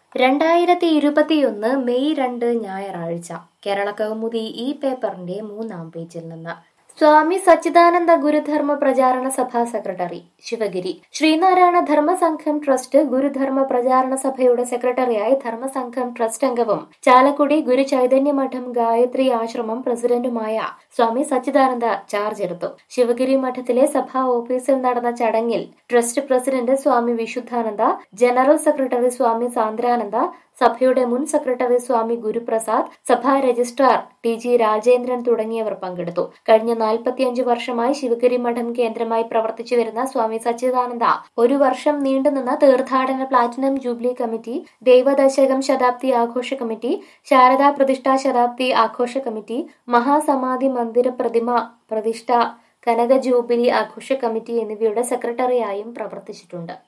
രണ്ടായിരത്തി ഇരുപത്തിയൊന്ന് മെയ് രണ്ട് ഞായറാഴ്ച കേരള കൗമുദി ഈ പേപ്പറിന്റെ മൂന്നാം പേജിൽ നിന്ന് സ്വാമി സച്ചിദാനന്ദ ഗുരുധർമ്മ പ്രചാരണ സഭാ സെക്രട്ടറി ശിവഗിരി ശ്രീനാരായണ ധർമ്മസംഘം ട്രസ്റ്റ് ഗുരുധർമ്മ പ്രചാരണ സഭയുടെ സെക്രട്ടറിയായി ധർമ്മസംഘം ട്രസ്റ്റ് അംഗവും ചാലക്കുടി ഗുരു ചൈതന്യ മഠം ഗായത്രി ആശ്രമം പ്രസിഡന്റുമായ സ്വാമി സച്ചിദാനന്ദ ചാർജ് എടുത്തു ശിവഗിരി മഠത്തിലെ സഭാ ഓഫീസിൽ നടന്ന ചടങ്ങിൽ trust president Swami Vishudhananda general secretary Swami Sandrananda സഭയുടെ മുൻ സെക്രട്ടറി സ്വാമി ഗുരുപ്രസാദ് സഭാ രജിസ്ട്രാർ ടി ജി രാജേന്ദ്രൻ തുടങ്ങിയവർ പങ്കെടുത്തു കഴിഞ്ഞ നാൽപ്പത്തിയഞ്ച് വർഷമായി ശിവഗിരി മഠം കേന്ദ്രമായി പ്രവർത്തിച്ചു വരുന്ന സ്വാമി സച്ചിദാനന്ദ ഒരു വർഷം നീണ്ടുനിന്ന തീർത്ഥാടന പ്ലാറ്റിനം ജൂബിലി കമ്മിറ്റി ദൈവദശകം ശതാബ്ദി ആഘോഷ കമ്മിറ്റി ശാരദാ പ്രതിഷ്ഠാ ശതാബ്ദി ആഘോഷ കമ്മിറ്റി മഹാസമാധി മന്ദിര പ്രതിമ പ്രതിഷ്ഠ കനക ജൂബിലി ആഘോഷ കമ്മിറ്റി എന്നിവയുടെ സെക്രട്ടറിയായും പ്രവർത്തിച്ചിട്ടുണ്ട്